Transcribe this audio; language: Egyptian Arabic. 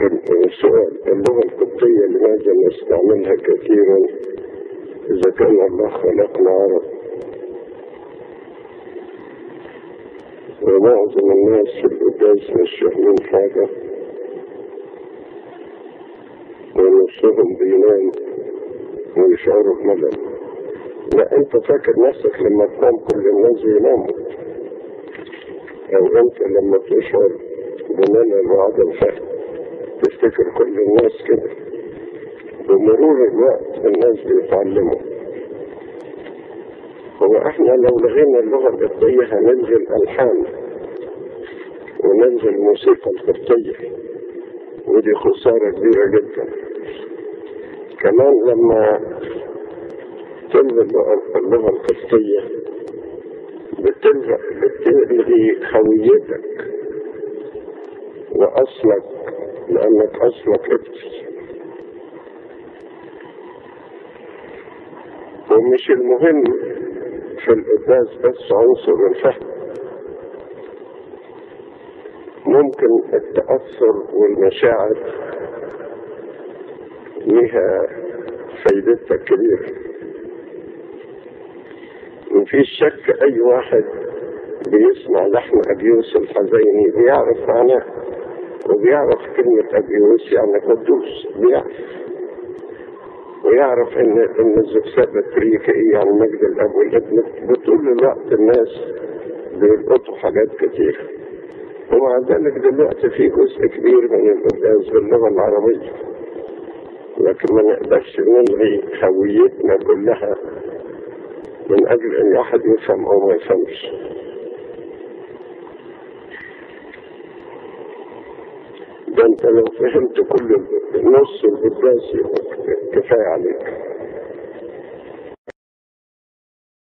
السؤال اللغة القبطية لماذا نستعملها كثيرا إذا كان الله خلقنا عرب ومعظم الناس في القداس مش فاهمين حاجة ونصهم بينام ويشعروا بملل لا انت فاكر نفسك لما تنام كل الناس بيناموا او انت لما تشعر بملل وعدم فهم تفتكر كل الناس كده بمرور الوقت الناس بيتعلموا هو احنا لو لغينا اللغة القبطية هنلغي الألحان ونلغي الموسيقى القبطية ودي خسارة كبيرة جدا كمان لما تلغي اللغة القبطية بتلغي بتلغي هويتك وأصلك لأنك أصلك قبطي ومش المهم في القداس بس عنصر الفهم ممكن التأثر والمشاعر لها فايدتها كبيرة مفيش شك أي واحد بيسمع لحن أبيوس الحزيني بيعرف معناه وبيعرف كلمة أبيوس يعني قدوس بيعرف ويعرف ان ان الزكسات التريكة ايه يعني مجد الاب والابن بطول الوقت الناس بيلقطوا حاجات كتير ومع ذلك دلوقتي في جزء كبير من القداس باللغة العربية لكن ما نقدرش نلغي هويتنا كلها من اجل ان واحد يفهم او ما يفهمش ده انت لو فهمت كل نص القداس كفايه عليك